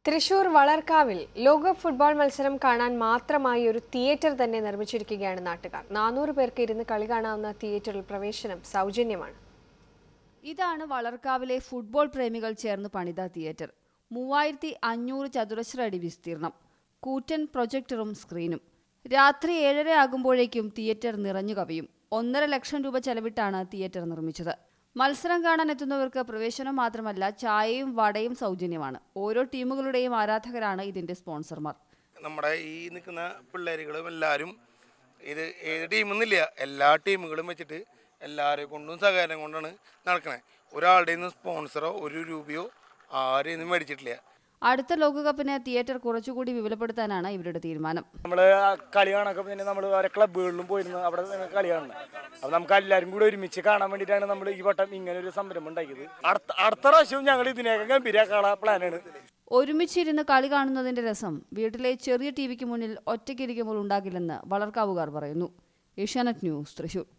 തൃശൂർ വളർക്കാവിൽ ലോകകപ്പ് ഫുട്ബോൾ മത്സരം കാണാൻ മാത്രമായി ഒരു തിയേറ്റർ തന്നെ നിർമ്മിച്ചിരിക്കുകയാണ് നാട്ടുകാർ നാനൂറ് പേർക്ക് ഇരുന്ന് കളി കാണാവുന്ന തിയേറ്ററിൽ പ്രവേശനം സൗജന്യമാണ് ഇതാണ് വളർക്കാവിലെ ഫുട്ബോൾ പ്രേമികൾ ചേർന്ന് പണിത തിയേറ്റർ മൂവായിരത്തി അഞ്ഞൂറ് ചതുരശ്ര അടി വിസ്തീർണം കൂറ്റൻ പ്രൊജക്ടറും സ്ക്രീനും രാത്രി ഏഴര ആകുമ്പോഴേക്കും തിയേറ്റർ നിറഞ്ഞു കവിയും ഒന്നര ലക്ഷം രൂപ ചെലവിട്ടാണ് തിയേറ്റർ നിർമ്മിച്ചത് മത്സരം കാണാൻ എത്തുന്നവർക്ക് പ്രവേശനം മാത്രമല്ല ചായയും വടയും സൗജന്യമാണ് ഓരോ ടീമുകളുടെയും ആരാധകരാണ് ഇതിന്റെ സ്പോൺസർമാർ നമ്മുടെ ഈ നിൽക്കുന്ന പിള്ളേരുകളും എല്ലാവരും ഇത് ഏത് ടീമൊന്നുമില്ല എല്ലാ ടീമുകളും വെച്ചിട്ട് എല്ലാവരെ കൊണ്ടും സഹകരണം കൊണ്ടാണ് നടക്കണേ ഒരാളുടെ നിന്ന് സ്പോൺസറോ ഒരു രൂപയോ ആരെയും നിന്നും മേടിച്ചിട്ടില്ല അടുത്ത ലോകകപ്പിന് തിയേറ്റർ കുറച്ചുകൂടി വിപുലപ്പെടുത്താനാണ് ഇവരുടെ തീരുമാനം നമ്മൾ കളി കാണൊക്കെ പിന്നെ നമ്മൾ ഓരോ ക്ലബ്ബുകളിലും പോയിരുന്നു അവിടെ നിന്ന് കളി കാണണം അപ്പോൾ നമുക്ക് എല്ലാവരും കൂടി ഒരുമിച്ച് കാണാൻ വേണ്ടിയിട്ടാണ് നമ്മൾ ഈ വട്ടം ഇങ്ങനെ ഒരു സംരംഭം ഉണ്ടാക്കിയത് അടുത്ത അടുത്ത പ്രാവശ്യവും ഞങ്ങൾ ഇതിനേക്കാൾ ഗംഭീരമാക്കാനുള്ള പ്ലാനാണ് ഒരുമിച്ചിരുന്ന് കളി കാണുന്നതിന്റെ രസം വീട്ടിലെ ചെറിയ ടി വിക്ക് മുന്നിൽ ഒറ്റയ്ക്കിരിക്കുമ്പോൾ ഉണ്ടാകില്ലെന്ന് വളർക്കാവുകാർ പറയുന്നു ഏഷ്യാനെറ്റ് ന്യൂസ് തൃശൂർ